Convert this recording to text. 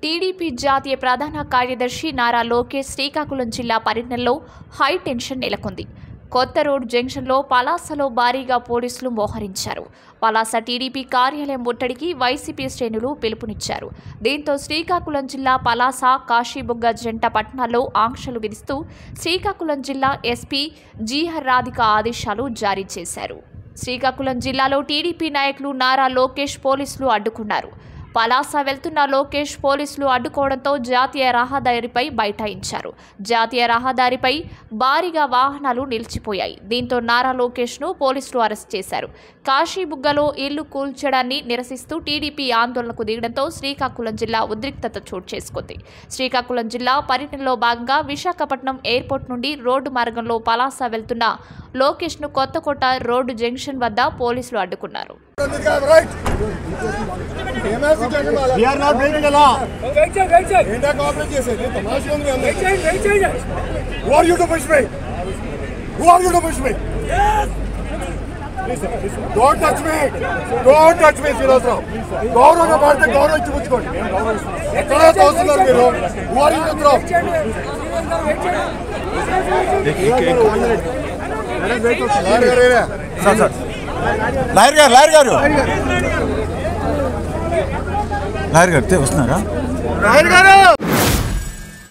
TDP జాతీయ ప్రధాన కార్యదర్శి నారా లోకేష్ శ్రీకాకుళం జిల్లా పర్యటనలో హై టెన్షన్ నెలకొంది కొత్త రోడ్ జంక్షన్లో పలాసలో భారీగా పోలీసులు మోహరించారు పలాస టీడీపీ కార్యాలయం ముట్టడికి వైసీపీ శ్రేణులు పిలుపునిచ్చారు దీంతో శ్రీకాకుళం జిల్లా పలాస కాశీబుగ్గ జంట పట్టణాల్లో ఆంక్షలు విధిస్తూ శ్రీకాకుళం జిల్లా ఎస్పీ జీహర్ రాధిక ఆదేశాలు జారీ చేశారు శ్రీకాకుళం జిల్లాలో టీడీపీ నాయకులు నారా లోకేష్ పోలీసులు అడ్డుకున్నారు పలాస వెళ్తున్న లోకేష్ పోలీసులు అడ్డుకోవడంతో జాతీయ రహదారిపై బైఠాయించారు జాతీయ రహదారిపై భారీగా వాహనాలు నిలిచిపోయాయి దీంతో నారా లోకేష్ను పోలీసులు అరెస్ట్ చేశారు కాశీబుగ్గలో ఇల్లు కూల్చడాన్ని నిరసిస్తూ టీడీపీ ఆందోళనకు దిగడంతో శ్రీకాకుళం జిల్లా ఉద్రిక్తత చోటు చేసుకుంది శ్రీకాకుళం జిల్లా పర్యటనలో భాగంగా విశాఖపట్నం ఎయిర్పోర్ట్ నుండి రోడ్డు మార్గంలో పలాస వెళ్తున్న లోకేష్ను కొత్తకోట రోడ్డు జంక్షన్ వద్ద పోలీసులు అడ్డుకున్నారు right We are not breaking the law. Wait చేయి వెయిట్ చేయి ఏంటా కోఆపరేట్ చేసేది తమాషా ఉంది అందరూ వెయిట్ చేయి వెయిట్ చేయి who are you to push me who are you to push me don't touch me don't touch me Srinivasarao గౌరవంగా పడితే గౌరవం ఇచ్చి పుచ్చుకోండి ఎక్కడ తోస్తున్నారు మీరు who are you to throw lawyer గారు లాయర్ గారు లాయర్ గారు తే- వస్తున్నారా రాయర్ గారు